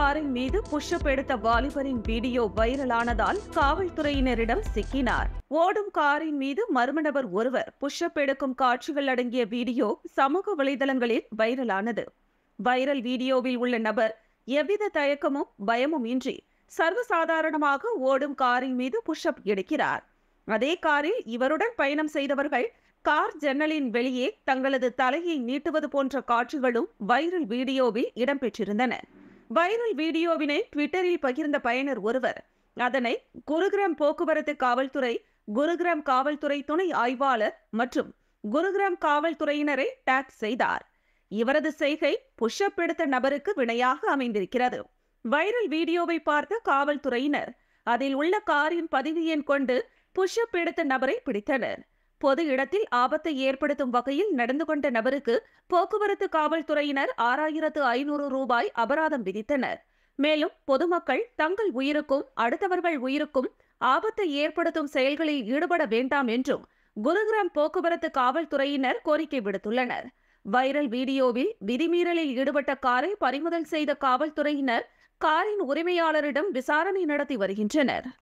காரின் மீது புஷ்அப் எடுத்த வாலிபரின் வீடியோ வைரலானதால் காவல்துறையினரிடம் சிக்கினார் ஓடும் காரின் மீது மர்ம நபர் ஒருவர் புஷ்அப் எடுக்கும் காட்சிகள் அடங்கிய வீடியோ சமூக வலைதளங்களில் வைரலானது வைரல் வீடியோவில் உள்ள நபர் எவ்வித தயக்கமும் பயமும் இன்றி சர்வசாதாரணமாக ஓடும் காரின் மீது புஷ்அப் எடுக்கிறார் அதே காரில் இவருடன் பயணம் செய்தவர்கள் கார் ஜன்னலின் வெளியே தங்களது தலையை நீட்டுவது போன்ற காட்சிகளும் வைரல் வீடியோவில் இடம்பெற்றிருந்தன வைரல் வீடியோவினை ட்விட்டரில் பகிர்ந்த பயனர் ஒருவர் அதனை குருகிராம் போக்குவரத்து காவல்துறை குருகிராம் காவல்துறை துணை ஆய்வாளர் மற்றும் குருகிராம் காவல்துறையினரை டேக் செய்தார் இவரது செய்கை புஷ்அப் எடுத்த நபருக்கு வினையாக அமைந்திருக்கிறது வைரல் வீடியோவை பார்த்த காவல்துறையினர் அதில் உள்ள காரின் பதிவு எண் கொண்டு புஷ்அப் எடுத்த நபரை பிடித்தனர் பொது இடத்தில் ஆபத்தை ஏற்படுத்தும் வகையில் நடந்து கொண்ட நபருக்கு போக்குவரத்து காவல்துறையினர் ஆறாயிரத்து ஐநூறு ரூபாய் அபராதம் விதித்தனர் மேலும் பொதுமக்கள் தங்கள் உயிருக்கும் அடுத்தவர்கள் உயிருக்கும் ஆபத்தை ஏற்படுத்தும் செயல்களில் ஈடுபட வேண்டாம் என்றும் குருகிராம் போக்குவரத்து காவல்துறையினர் கோரிக்கை விடுத்துள்ளனர் வைரல் வீடியோவில் விதிமீறலில் ஈடுபட்ட காரை பறிமுதல் செய்த காவல்துறையினர் காரின் உரிமையாளரிடம் விசாரணை நடத்தி வருகின்றனர்